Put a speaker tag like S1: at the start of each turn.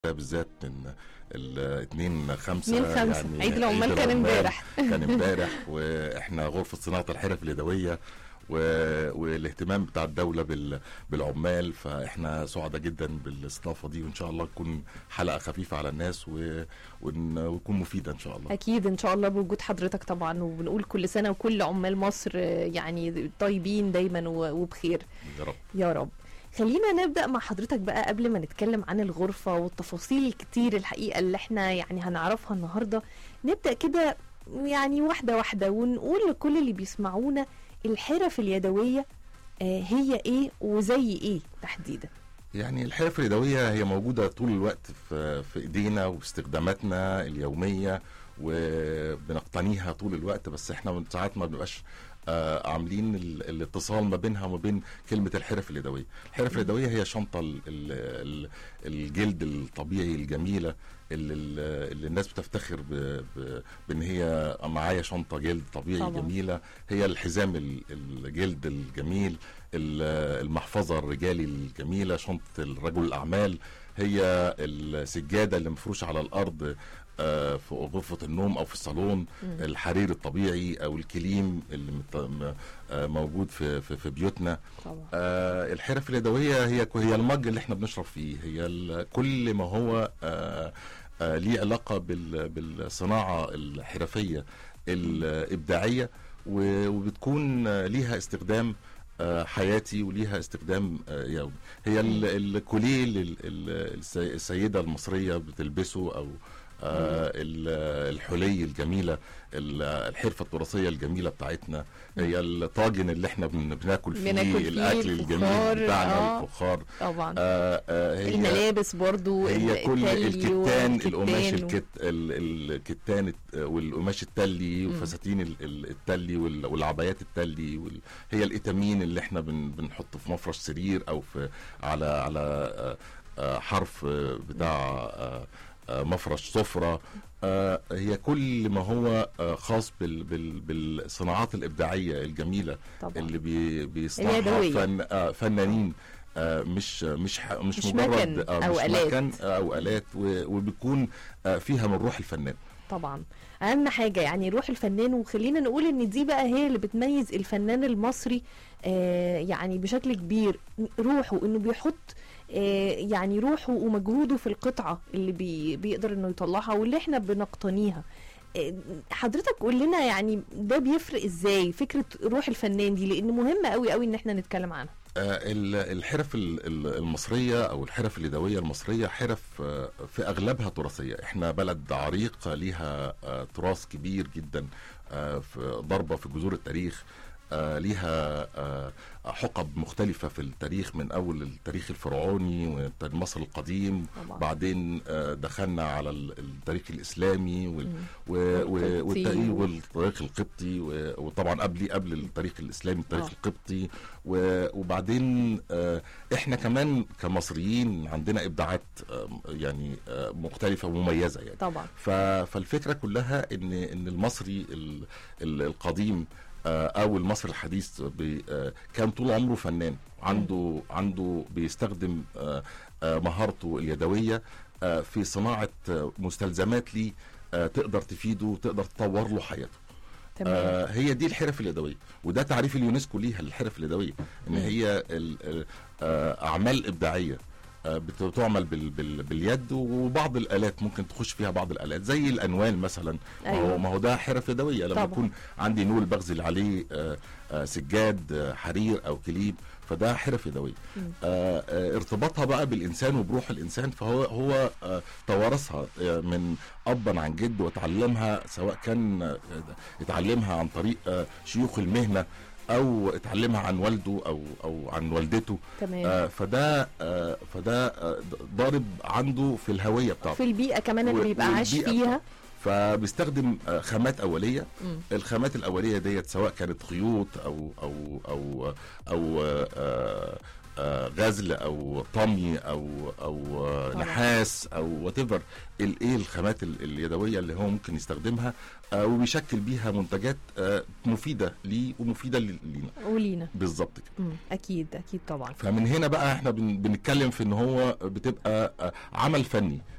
S1: بالذات من الاثنين خمسة
S2: اتنين خمسة. عيد العمال كان امبارح.
S1: كان امبارح واحنا غرفة صناعة الحرف اليدوية و- والاهتمام بتاع الدولة بال- بالعمال فاحنا سعداء جدا بالاستضافة دي وان شاء الله تكون حلقة خفيفة على الناس و- ون- وتكون مفيدة ان شاء الله
S2: اكيد ان شاء الله بوجود حضرتك طبعا وبنقول كل سنه وكل عمال مصر آه، يعني طيبين دايما و- وبخير
S1: يا رب
S2: يا رب خلينا نبدا مع حضرتك بقى قبل ما نتكلم عن الغرفه والتفاصيل الكتير الحقيقه اللي احنا يعني هنعرفها النهارده نبدا كده يعني واحده واحده ونقول لكل اللي بيسمعونا الحرف اليدويه آه، هي ايه وزي ايه تحديدا
S1: يعني الحرف اليدوية هي موجودة طول الوقت في, في ايدينا واستخداماتنا اليومية وبنقتنيها طول الوقت بس احنا من ساعات ما بنبقاش آه عاملين ال- الاتصال ما بينها وما بين كلمة الحرف اليدوية الحرف اليدوية هي شنطة ال ال ال الجلد الطبيعي الجميلة اللي, اللي الناس بتفتخر ب ب بان هي معايا شنطة جلد طبيعي
S2: طبعا.
S1: طبعا. جميلة هي الحزام ال- الجلد الجميل ال- المحفظة الرجالي الجميلة شنطة الرجل الأعمال هي السجادة اللي مفروشة على الأرض آه، في غرفة النوم أو في الصالون الحرير الطبيعي أو الكليم اللي مت- م- آه، موجود في في في بيوتنا
S2: طبعا
S1: آه، الحرف اليدويه هي هي المج اللي احنا بنشرب فيه هي ال- كل ما هو آه، آه، ليه علاقه بال- بالصناعه الحرفيه الابداعيه و- وبتكون آه، ليها استخدام آه، حياتي وليها استخدام آه، يومي هي ال- الكوليه اللي ال- ال- الس- السيده المصريه بتلبسه او آه، ال- الحلي الجميله ال- الحرفه التراثيه الجميله بتاعتنا هي الطاجن اللي احنا بن- بناكل فيه
S2: بناكل فيه
S1: الاكل
S2: الفخار،
S1: الجميل بتاعنا
S2: آه.
S1: الفخار
S2: طبعا
S1: آه آه هي
S2: الملابس برضو
S1: هي كل
S2: التلي
S1: الكتان
S2: والكتان
S1: القماش
S2: و-
S1: الكت ال- الكتان الت- والقماش التلي وفساتين ال- ال- التلي وال- والعبايات التلي وال... هي الاتامين اللي احنا بن بنحطه في مفرش سرير او في على على آه، آه، حرف آه، بتاع آه، آه، مفرش سفره آه، هي كل ما هو آه، خاص بال بال بالصناعات الابداعيه الجميله
S2: طبعا
S1: اللي بي بيصنعها
S2: اليدوية.
S1: فن آه فنانين آه مش مش ح- مش,
S2: مش
S1: مجرد
S2: مكن
S1: آه
S2: أو
S1: مش
S2: آلات.
S1: مكن آه او الات و- وبيكون آه فيها من روح الفنان
S2: طبعا اهم حاجه يعني روح الفنان وخلينا نقول ان دي بقى هي اللي بتميز الفنان المصري آه يعني بشكل كبير روحه انه بيحط آه يعني روحه ومجهوده في القطعه اللي بي بيقدر انه يطلعها واللي احنا بنقتنيها آه، حضرتك قول لنا يعني ده بيفرق ازاي فكره روح الفنان دي لان مهمه قوي قوي ان احنا نتكلم عنها
S1: آه، ال- الحرف ال- ال- المصرية أو الحرف اليدوية المصرية حرف آه، في أغلبها تراثية إحنا بلد عريق ليها آه، تراث كبير جدا آه، في ضربة في جذور التاريخ آه، ليها آه، حقب مختلفة في التاريخ من أول التاريخ الفرعوني ومصر القديم
S2: طبعا
S1: بعدين آه، دخلنا على ال- التاريخ الإسلامي وال
S2: مم.
S1: و- و-
S2: والقبطي.
S1: والتاريخ والتاريخ القبطي و- وطبعا قبل قبل التاريخ الاسلامي التاريخ
S2: آه.
S1: القبطي و- وبعدين آه، احنا كمان كمصريين عندنا ابداعات آه، يعني آه، مختلفه ومميزه يعني
S2: طبعا
S1: ف- فالفكره كلها ان ان المصري ال- ال- القديم آه، او المصري الحديث بي- آه، كان طول عمره فنان عنده عنده بيستخدم آه، آه، مهارته اليدويه آه، في صناعه آه، مستلزمات ليه آه، تقدر تفيده وتقدر تطور له حياته
S2: تمام
S1: آه هي دي الحرف اليدويه وده تعريف اليونسكو ليها للحرف اليدويه ان
S2: مم.
S1: هي ال- ال- آه اعمال ابداعيه آه، بت- بتعمل بال بال باليد وبعض الالات ممكن تخش فيها بعض الالات زي الانوال مثلا ما
S2: أيوة.
S1: هو ما هو ده حرف يدويه لما
S2: طبعا.
S1: يكون عندي نول بغزل عليه آه، آه، سجاد آه، حرير او كليب فده حرف يدويه
S2: مم.
S1: آه، آه، ارتباطها بقى بالانسان وبروح الانسان فهو هو آه، توارثها آه، من ابا عن جد وتعلمها سواء كان آه، اتعلمها عن طريق آه، شيوخ المهنه او اتعلمها عن والده او او عن والدته
S2: تمام
S1: آه، فده آه، فده آه، ضارب عنده في الهويه بتاعته
S2: في البيئه كمان اللي
S1: و-
S2: بيبقى عايش
S1: والبيئة
S2: فيها
S1: فبيستخدم آه، خامات اوليه
S2: مم.
S1: الخامات الاوليه ديت سواء كانت خيوط او او او او آه، آه، غزل او طمي او او آه،
S2: طبعا.
S1: نحاس او وات ايفر ايه الخامات ال- اليدويه اللي هو ممكن يستخدمها آه، وبيشكل بيها منتجات آه، مفيده ليه ومفيده لي- لينا
S2: ولينا
S1: بالظبط كده
S2: مم. اكيد اكيد طبعا
S1: فمن هنا بقى احنا بن- بنتكلم في ان هو بتبقى آه، عمل فني